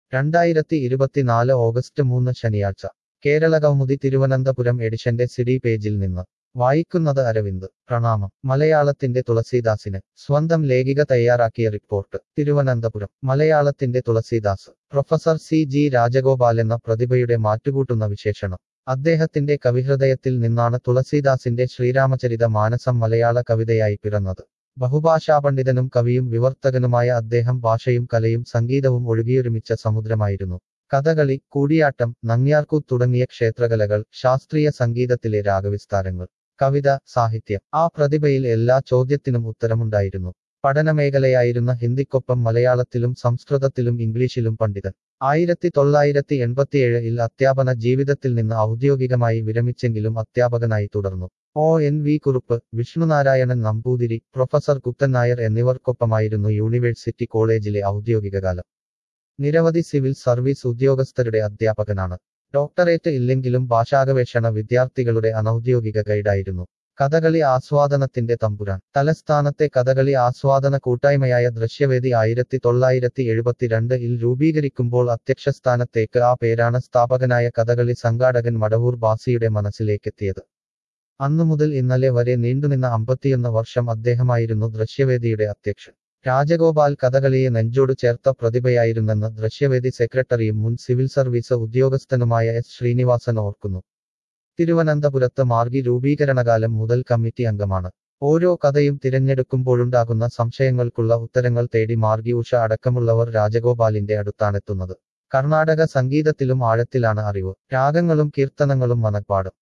രണ്ടായിരത്തി ഇരുപത്തിനാല് ഓഗസ്റ്റ് മൂന്ന് ശനിയാഴ്ച കേരള കൗമുദി തിരുവനന്തപുരം എഡിഷന്റെ സിഡി പേജിൽ നിന്ന് വായിക്കുന്നത് അരവിന്ദ് പ്രണാമം മലയാളത്തിന്റെ തുളസീദാസിന് സ്വന്തം ലേഖിക തയ്യാറാക്കിയ റിപ്പോർട്ട് തിരുവനന്തപുരം മലയാളത്തിന്റെ Tulasidas professor C G Rajagopal എന്ന പ്രതിഭയുടെ മാറ്റുകൂട്ടുന്ന വിശേഷണം അദ്ദേഹത്തിന്റെ കവിഹൃദയത്തിൽ നിന്നാണ് തുളസീദാസിന്റെ ശ്രീരാമചരിത മാനസം മലയാള കവിതയായി പിറന്നത് ബഹുഭാഷാപണ്ഡിതനും കവിയും വിവർത്തകനുമായ അദ്ദേഹം ഭാഷയും കലയും സംഗീതവും ഒഴുകിയൊരുമിച്ച സമുദ്രമായിരുന്നു കഥകളി കൂടിയാട്ടം നങ്ങ്യാർകൂത്ത് തുടങ്ങിയ ക്ഷേത്രകലകൾ ശാസ്ത്രീയ സംഗീതത്തിലെ രാഗവിസ്താരങ്ങൾ കവിത സാഹിത്യം ആ പ്രതിഭയിൽ എല്ലാ ചോദ്യത്തിനും ഉത്തരമുണ്ടായിരുന്നു പഠനമേഖലയായിരുന്ന ഹിന്ദിക്കൊപ്പം മലയാളത്തിലും സംസ്കൃതത്തിലും ഇംഗ്ലീഷിലും പണ്ഡിതൻ ആയിരത്തി തൊള്ളായിരത്തി എൺപത്തിയേഴിൽ അധ്യാപന ജീവിതത്തിൽ നിന്ന് ഔദ്യോഗികമായി വിരമിച്ചെങ്കിലും അധ്യാപകനായി തുടർന്നു O N V Kurup Vishnunarayanan Namboothiri professor Kuthan Nair എന്നിവർക്കൊപ്പമായിരുന്നു യൂണിവേഴ്സിറ്റി കോളേജിലെ ഔദ്യോഗിക കാലം നിരവധി സിവിൽ സർവീസ് ഉദ്യോഗസ്ഥരുടെ അധ്യാപകനാണ് ഡോക്ടറേറ്റ് ഇല്ലെങ്കിലും ഭാഷാഗവേഷണ വിദ്യാർത്ഥികളുടെ അനൌദ്യോഗിക ഗൈഡായിരുന്നു കഥകളി ആസ്വാദനത്തിന്റെ തമ്പുരാൻ തലസ്ഥാനത്തെ കഥകളി ആസ്വാദന കൂട്ടായ്മയായ ദൃശ്യവേദി ആയിരത്തി തൊള്ളായിരത്തി എഴുപത്തിരണ്ട് ഇൽ രൂപീകരിക്കുമ്പോൾ അധ്യക്ഷസ്ഥാനത്തേക്ക് ആ പേരാണ് സ്ഥാപകനായ കഥകളി സംഘാടകൻ മടവൂർ ബാസിയുടെ മനസ്സിലേക്കെത്തിയത് അന്നു മുതൽ ഇന്നലെ വരെ നീണ്ടുനിന്ന അമ്പത്തിയൊന്ന് വർഷം അദ്ദേഹമായിരുന്നു ദൃശ്യവേദിയുടെ അധ്യക്ഷൻ രാജഗോപാൽ കഥകളിയെ നെഞ്ചോട് ചേർത്ത പ്രതിഭയായിരുന്നെന്ന് ദൃശ്യവേദി സെക്രട്ടറിയും മുൻ സിവിൽ സർവീസ് ഉദ്യോഗസ്ഥനുമായ എസ് ശ്രീനിവാസൻ ഓർക്കുന്നു തിരുവനന്തപുരത്ത് മാർഗി രൂപീകരണകാലം മുതൽ കമ്മിറ്റി അംഗമാണ് ഓരോ കഥയും തിരഞ്ഞെടുക്കുമ്പോഴുണ്ടാകുന്ന സംശയങ്ങൾക്കുള്ള ഉത്തരങ്ങൾ തേടി മാർഗി ഉഷ അടക്കമുള്ളവർ രാജഗോപാലിന്റെ അടുത്താണെത്തുന്നത് കർണാടക സംഗീതത്തിലും ആഴത്തിലാണ് അറിവ് രാഗങ്ങളും കീർത്തനങ്ങളും മനപ്പാടും